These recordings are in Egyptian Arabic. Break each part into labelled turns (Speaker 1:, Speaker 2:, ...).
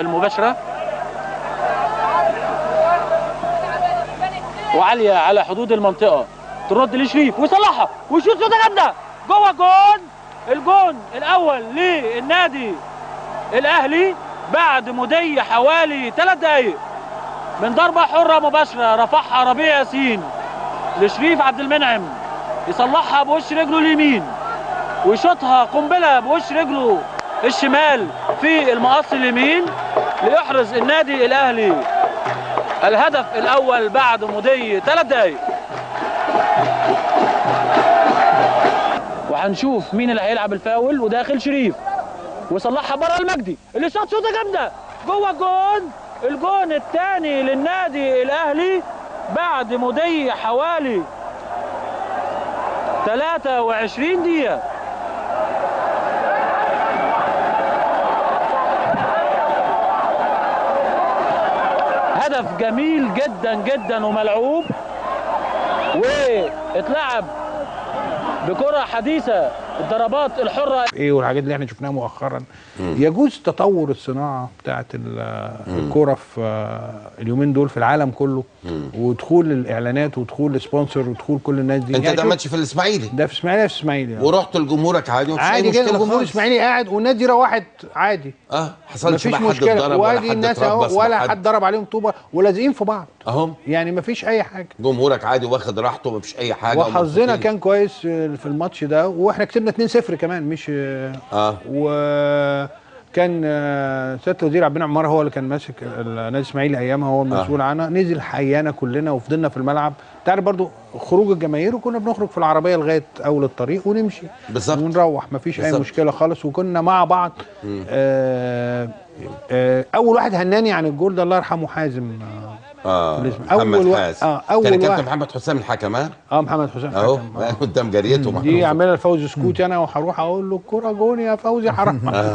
Speaker 1: المباشرة وعالية على حدود المنطقة ترد لشريف ويصلحها ويشوط شوطة جامدة جوه جون الجون الأول للنادي الأهلي بعد مضي حوالي ثلاث دقايق من ضربة حرة مباشرة رفعها ربيع ياسين لشريف عبد المنعم يصلحها بوش رجله اليمين ويشوطها قنبلة بوش رجله الشمال في المقص اليمين ليحرز النادي الاهلي الهدف الاول بعد مضي ثلاث دقايق وهنشوف مين اللي هيلعب الفاول وداخل شريف وصلحها بره المجدي اللي شاط شوطه جامده جوه جون الجون الثاني للنادي الاهلي بعد مضي حوالي 23 دقيقه هدف جميل جدا جدا وملعوب واتلعب بكرة حديثة الضربات الحرة
Speaker 2: ايه والحاجات اللي احنا شفناها مؤخرا يجوز تطور الصناعه بتاعت ال- الكوره في آه، اليومين دول في العالم كله ودخول الاعلانات ودخول السبونسر ودخول كل الناس دي
Speaker 3: انت
Speaker 2: يعني
Speaker 3: ده
Speaker 2: شوف،
Speaker 3: ماتش في الاسماعيلي
Speaker 2: ده في اسماعيليه في اسماعيليه آه.
Speaker 3: ورحت لجمهورك عادي ومفيش
Speaker 2: عادي
Speaker 3: أي
Speaker 2: جدا
Speaker 3: مشكلة
Speaker 2: الجمهور
Speaker 3: خالص.
Speaker 2: الاسماعيلي قاعد والناس دي روحت عادي
Speaker 3: اه حصلش
Speaker 2: مفيش
Speaker 3: بقى حد
Speaker 2: مشكله
Speaker 3: اتضرب ولا
Speaker 2: وادي
Speaker 3: حد
Speaker 2: الناس
Speaker 3: اتربص
Speaker 2: اهو ولا
Speaker 3: ولا
Speaker 2: حد ضرب عليهم طوبه ولازقين في بعض
Speaker 3: اهم
Speaker 2: يعني مفيش اي حاجه
Speaker 3: جمهورك عادي واخد راحته مفيش اي حاجه
Speaker 2: وحظنا
Speaker 3: ومبسوطين.
Speaker 2: كان كويس آه، في الماتش ده واحنا كسبنا 2-0 كمان مش آه،
Speaker 3: اه
Speaker 2: وكان آه، سياده الوزير عبد المنعم عمار هو اللي كان ماسك النادي الاسماعيلي ايامها هو المسؤول عنها نزل حيانا كلنا وفضلنا في الملعب تعرف برضو خروج الجماهير وكنا بنخرج في العربيه لغايه اول الطريق ونمشي
Speaker 3: بالظبط.
Speaker 2: ونروح مفيش اي
Speaker 3: بالظبط.
Speaker 2: مشكله خالص وكنا مع بعض آه آه اول واحد هناني عن الجول ده الله يرحمه حازم آه،
Speaker 3: اه
Speaker 2: بالاسم.
Speaker 3: محمد
Speaker 2: أول وا-
Speaker 3: حاز
Speaker 2: آه، أول
Speaker 3: كان كابتن
Speaker 2: واحد.
Speaker 3: محمد حسام الحكم ها
Speaker 2: اه محمد حسام
Speaker 3: اهو
Speaker 2: حكم، آه.
Speaker 3: قدام جريته
Speaker 2: دي
Speaker 3: محمود.
Speaker 2: عاملها الفوز سكوتي انا وهروح اقول له الكوره جون يا فوزي حرام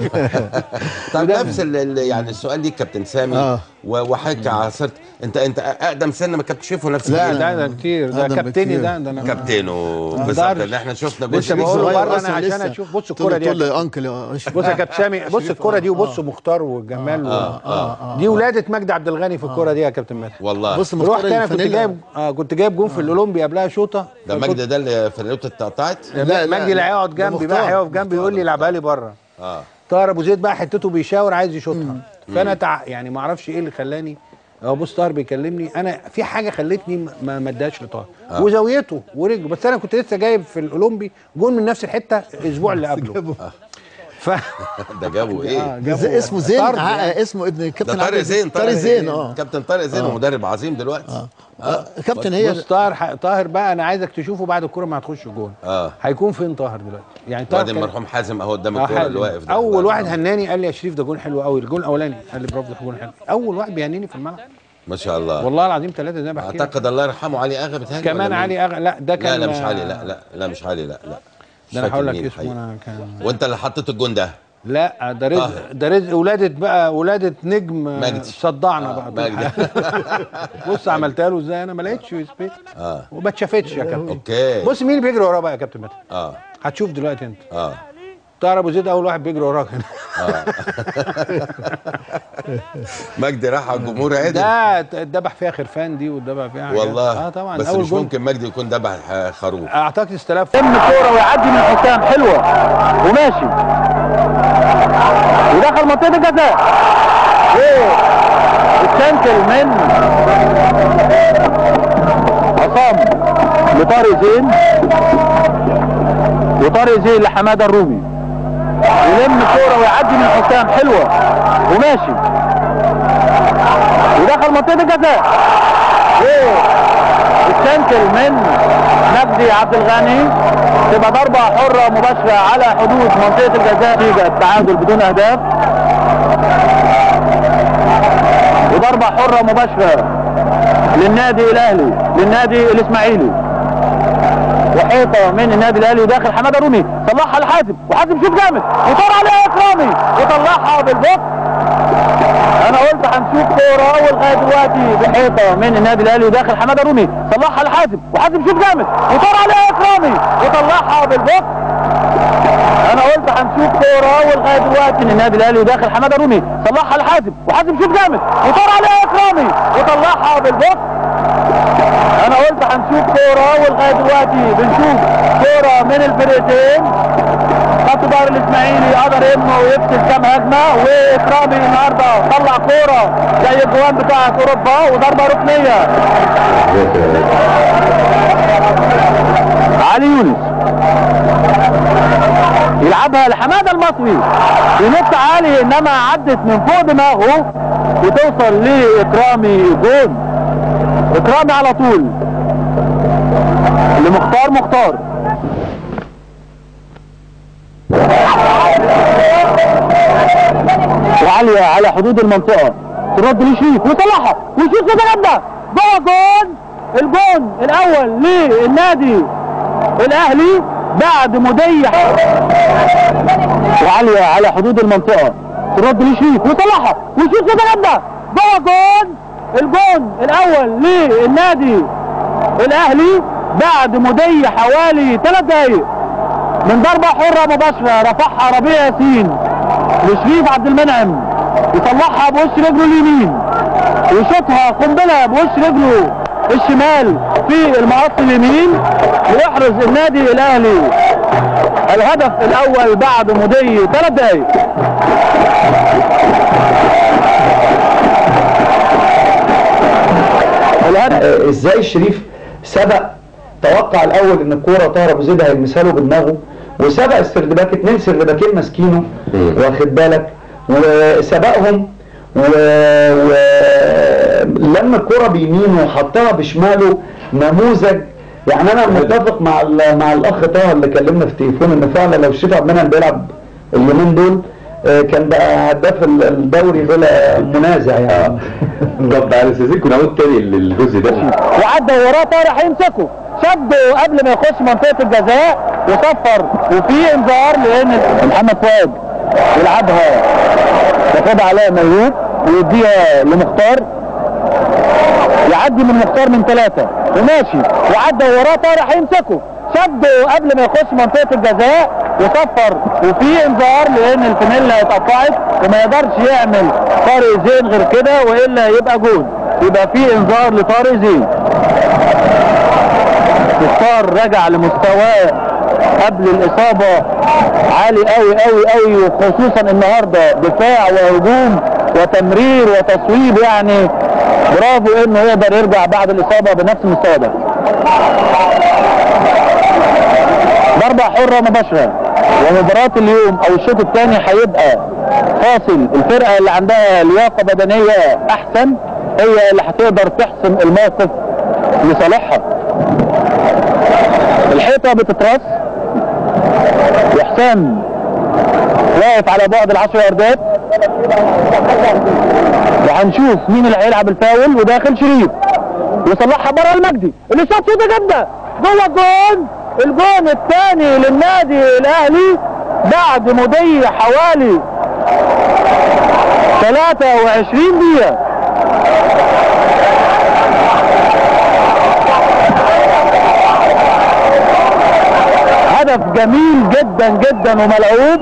Speaker 3: طب
Speaker 2: وده-
Speaker 3: نفس ال- ال- يعني السؤال ليك كابتن سامي
Speaker 4: آه.
Speaker 3: و- وحضرتك عاصرت انت انت اقدم سن ما كابتن شريف نفس
Speaker 4: لا،
Speaker 3: الجيل؟
Speaker 2: ده ده كتير ده
Speaker 4: أقدم
Speaker 2: كابتني
Speaker 4: بكتير.
Speaker 2: ده ده انا
Speaker 3: كابتنه
Speaker 2: ده
Speaker 3: بالظبط
Speaker 2: عارف.
Speaker 3: اللي احنا شفنا جول
Speaker 2: لسه
Speaker 3: شريف
Speaker 2: بقول له
Speaker 3: صغير.
Speaker 2: بره
Speaker 4: أصلاً
Speaker 2: انا عشان
Speaker 4: لسه.
Speaker 2: اشوف بص
Speaker 4: تقول
Speaker 2: الكوره
Speaker 4: له-
Speaker 2: دي
Speaker 4: تقول له يا انكل يا أشرف.
Speaker 2: بص يا كابتن سامي بص
Speaker 4: شريف،
Speaker 2: الكوره دي
Speaker 4: آه،
Speaker 2: وبص مختار والجمال و- دي ولاده مجدي عبد الغني في الكوره دي يا كابتن مدحت
Speaker 3: والله
Speaker 4: بص مختار
Speaker 2: رحت انا كنت
Speaker 4: الفانيلا.
Speaker 2: جايب اه كنت جايب جون في الاولمبي قبلها شوطه
Speaker 3: ده مجدي ده اللي في الريوت اتقطعت
Speaker 4: لا، لا،
Speaker 2: مجدي اللي
Speaker 4: لا.
Speaker 2: هيقعد
Speaker 4: ده
Speaker 2: جنبي بقى
Speaker 4: مختار.
Speaker 2: هيقف جنبي يقول لي لعبها لي بره
Speaker 3: اه
Speaker 2: طاهر ابو زيد بقى حتته بيشاور عايز يشوطها فانا تع... يعني ما اعرفش ايه اللي خلاني هو بص طاهر بيكلمني انا في حاجه خلتني ما- ما ما اداش لطاهر
Speaker 3: آه.
Speaker 2: وزاويته ورجله بس انا كنت لسه جايب في الاولمبي جون من نفس الحته الاسبوع اللي قبله ف
Speaker 3: ده جابوا ايه
Speaker 2: آه، جابوا
Speaker 4: زي- اسمه زين
Speaker 2: طرد
Speaker 4: ع-
Speaker 2: يعني.
Speaker 4: اسمه ابن
Speaker 3: ده
Speaker 4: كابتن
Speaker 3: طارق
Speaker 4: عادل
Speaker 3: زين
Speaker 4: طارق زين اه
Speaker 3: كابتن طارق زين ومدرب عظيم دلوقتي
Speaker 4: آه، كابتن هي
Speaker 2: بص طاهر ح- طاهر بقى انا عايزك تشوفه بعد الكوره ما هتخش جون
Speaker 3: اه
Speaker 2: هيكون فين طاهر دلوقتي يعني طاهر
Speaker 3: وادي
Speaker 2: كان-
Speaker 3: المرحوم حازم اهو قدام
Speaker 2: آه،
Speaker 3: الكوره اللي
Speaker 2: حازم.
Speaker 3: واقف ده
Speaker 2: اول
Speaker 3: الله
Speaker 2: واحد
Speaker 3: يرحمه.
Speaker 2: هناني قال لي يا شريف ده جون حلو قوي الجون الاولاني قال لي برافو ده جون حلو اول واحد بيهنيني في الملعب
Speaker 3: ما شاء الله
Speaker 2: والله العظيم ثلاثه زي ما بحكي لك.
Speaker 3: اعتقد الله يرحمه علي اغا بتهيألي
Speaker 2: كمان
Speaker 3: ولا مين؟
Speaker 2: علي أغ... لا ده كان
Speaker 3: لا لا مش علي لا لا لا مش علي لا لا مش
Speaker 2: ده انا
Speaker 3: فاكر
Speaker 2: هقول لك
Speaker 3: مين
Speaker 2: اسمه
Speaker 3: الحقيقة.
Speaker 2: انا كان
Speaker 3: وانت اللي حطيت الجون ده
Speaker 2: لا ده رزق
Speaker 3: آه.
Speaker 2: ده رزق ولاده بقى ولاده نجم
Speaker 3: مجدي.
Speaker 2: صدعنا
Speaker 3: آه،
Speaker 2: بقى
Speaker 3: مجدي.
Speaker 2: بص عملتها له ازاي انا ما لقيتش سبيس
Speaker 3: اه
Speaker 2: وما اتشافتش يا كابتن
Speaker 3: اوكي
Speaker 2: بص مين اللي بيجري وراه بقى يا كابتن مدحت
Speaker 3: اه
Speaker 2: هتشوف دلوقتي انت
Speaker 3: اه
Speaker 2: طاهر ابو زيد اول واحد بيجري وراك هنا
Speaker 3: مجدي راح على الجمهور عدل
Speaker 2: ده اتذبح فيها خرفان دي واتذبح فيها حاجات.
Speaker 3: والله
Speaker 2: اه طبعا
Speaker 3: بس
Speaker 2: اول
Speaker 3: مش
Speaker 2: جول
Speaker 3: ممكن مجدي يكون ذبح خروف
Speaker 2: اعتقد استلف
Speaker 1: يم كوره ويعدي من حسام حلوه وماشي ودخل منطقه الجزاء ايه السنتل من عصام لطارق زين وطارق زين لحماده الرومي يلم كوره ويعدي من حسام حلوه وماشي ودخل منطقه الجزاء ايه السنتل من مجدي عبد الغني تبقى ضربة حرة مباشرة على حدود منطقة الجزاء نتيجة التعادل بدون أهداف وضربة حرة مباشرة للنادي الأهلي للنادي الإسماعيلي وحيطة من النادي الأهلي وداخل حمادة رومي صلحها لحازم وحازم شوف جامد وطار عليها إكرامي وطلعها بالبوكس انا قلت هنشوف كوره ولغايه دلوقتي بحيطه من النادي الاهلي وداخل حماده رومي صلحها لحازم وحازم شوف جامد وطار عليها اكرامي وطلعها بالبوكس انا قلت هنشوف كوره ولغايه دلوقتي ان النادي الاهلي داخل حماده رومي صلحها لحازم وحازم شوف جامد وطار عليها اكرامي وطلعها بالبوكس انا قلت هنشوف كوره ولغايه دلوقتي بنشوف كوره من الفرقتين خط ظهر الاسماعيلي قدر انه يفصل كام هجمه واكرامي النهارده طلع كوره زي الجوان بتاعت اوروبا وضربه ركنيه علي يونس يلعبها لحماده المصري ينط عالي انما عدت من فوق دماغه وتوصل لاكرامي جون اكرامي على طول لمختار مختار وعالية على حدود المنطقة ترد لشريف وصلحها وشريف تتغدى جوه جون الجون الاول للنادي الاهلي بعد مضي وعالية على حدود المنطقة ترد لشريف وصلحها وشريف تتغدى جوه جون الجون الاول للنادي الاهلي بعد مضي حوالي ثلاث دقايق من ضربة حرة مباشرة رفعها ربيع ياسين لشريف عبد المنعم يطلعها بوش رجله اليمين ويشوطها قنبلة بوش رجله الشمال في المقص اليمين ويحرز النادي الاهلي الهدف الاول بعد مضي ثلاث دقايق الهدف
Speaker 5: آه، ازاي الشريف سبق توقع الاول ان الكوره طاهر ابو زيد هيلمسها له بدماغه وسبق السردباك اتنين سردباكين ماسكينه واخد بالك وسبقهم ولما و... الكرة بيمينه وحطها بشماله نموذج يعني انا متفق مع ال- مع الاخ طه اللي كلمنا في التليفون ان فعلا لو الشريف عبد المنعم بيلعب اليومين دول آه، كان بقى هداف ال- الدوري بلا منازع يعني
Speaker 6: بالظبط على اساس كنا نعود تاني للجزء ده
Speaker 1: وعدى وراه طارق هيمسكه شده قبل ما يخش منطقه الجزاء وصفر وفي انذار لان محمد فؤاد يلعبها ياخدها علاء ميوب ويديها لمختار يعدي من مختار من ثلاثة وماشي وعدى وراه طارق هيمسكه شده قبل ما يخش منطقة الجزاء وصفر وفي انذار لان الفانيلا اتقطعت وما يقدرش يعمل طارق زين غير كده والا يبقى جول يبقى في انذار لطارق زين مختار رجع لمستواه قبل الاصابه عالي قوي قوي قوي وخصوصا النهارده دفاع وهجوم وتمرير وتصويب يعني برافو انه يقدر يرجع بعد الاصابه بنفس المستوى ده ضربه حره مباشره ومباراه اليوم او الشوط الثاني هيبقى فاصل الفرقه اللي عندها لياقه بدنيه احسن هي اللي هتقدر تحسم الموقف لصالحها الحيطه بتترص وحسام واقف على بعد العشر ياردات وهنشوف مين اللي هيلعب الفاول وداخل شريف وصلحها بره المجدي اللي شاط شوطه جامده جوه الجون الجون الثاني للنادي الاهلي بعد مضي حوالي 23 دقيقه هدف جميل جدا جدا وملعوب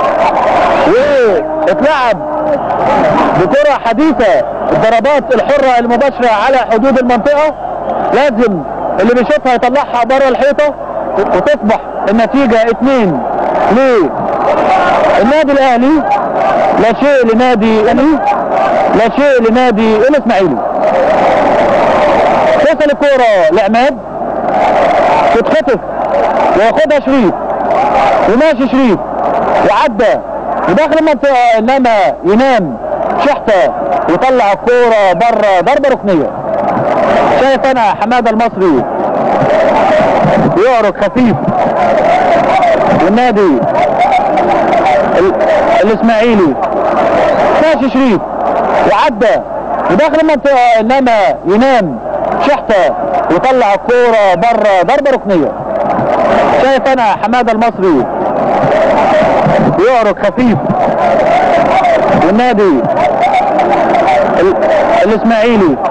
Speaker 1: واتلعب بكرة حديثة الضربات الحرة المباشرة على حدود المنطقة لازم اللي بيشوطها يطلعها بره الحيطة وتصبح النتيجة اتنين للنادي الاهلي لا شيء لنادي الاهلي لا شيء لنادي الاسماعيلي توصل الكورة لعماد تتخطف وياخدها شريف وماشي شريف وعدى وداخل المنطقة انما ينام شحتة ويطلع الكورة بره ضربة ركنية شايف انا حمادة المصري يعرق خفيف والنادي ال- الاسماعيلي ماشي شريف وعدى وداخل المنطقة انما ينام شحتة ويطلع الكورة بره ضربة ركنية شايف انا حمادة المصري يعرق خفيف والنادي ال- الاسماعيلي